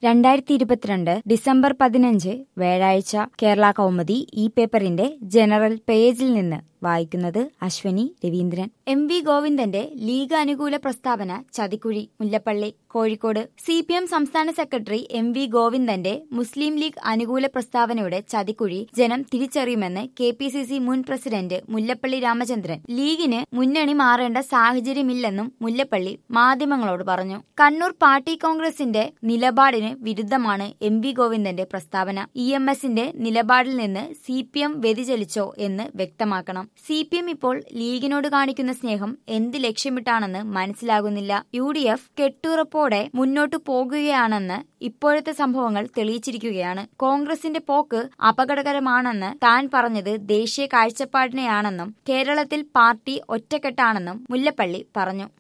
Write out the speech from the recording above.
രണ്ടായിരത്തി ഇരുപത്തിരണ്ട് ഡിസംബർ പതിനഞ്ച് വ്യാഴാഴ്ച കേരള കൗമുദി ഈ പേപ്പറിന്റെ ജനറൽ പേജിൽ നിന്ന് വായിക്കുന്നത് അശ്വനി രവീന്ദ്രൻ എം വി ഗോവിന്ദന്റെ ലീഗ് അനുകൂല പ്രസ്താവന ചതിക്കുഴി Mullappally Kozhikode C P M സംസ്ഥാന സെക്രട്ടറി എം വി ഗോവിന്ദന്റെ മുസ്ലിം ലീഗ് അനുകൂല പ്രസ്താവനയുടെ ചതിക്കുഴി ജനം തിരിച്ചറിയുമെന്ന് കെ പി സി സി മുൻ പ്രസിഡന്റ് മുല്ലപ്പള്ളി രാമചന്ദ്രൻ ലീഗിന് മുന്നണി മാറേണ്ട സാഹചര്യമില്ലെന്നും മുല്ലപ്പള്ളി മാധ്യമങ്ങളോട് പറഞ്ഞു കണ്ണൂർ പാർട്ടി കോൺഗ്രസിന്റെ നിലപാടിന് വിരുദ്ധമാണ് എം വി ഗോവിന്ദന്റെ പ്രസ്താവന ഇ എം എസിന്റെ നിലപാടിൽ നിന്ന് സി പി എം വ്യതിചലിച്ചോ എന്ന് വ്യക്തമാക്കണം സി പി എം ഇപ്പോൾ ലീഗിനോട് കാണിക്കുന്ന സ്നേഹം എന്ത് ലക്ഷ്യമിട്ടാണെന്ന് മനസ്സിലാകുന്നില്ല യു ഡി എഫ് കെട്ടുറപ്പോടെ മുന്നോട്ടു പോകുകയാണെന്ന് ഇപ്പോഴത്തെ സംഭവങ്ങൾ തെളിയിച്ചിരിക്കുകയാണ് കോൺഗ്രസിന്റെ പോക്ക് അപകടകരമാണെന്ന് താൻ പറഞ്ഞത് ദേശീയ കാഴ്ചപ്പാടിനെയാണെന്നും കേരളത്തിൽ പാർട്ടി ഒറ്റക്കെട്ടാണെന്നും മുല്ലപ്പള്ളി പറഞ്ഞു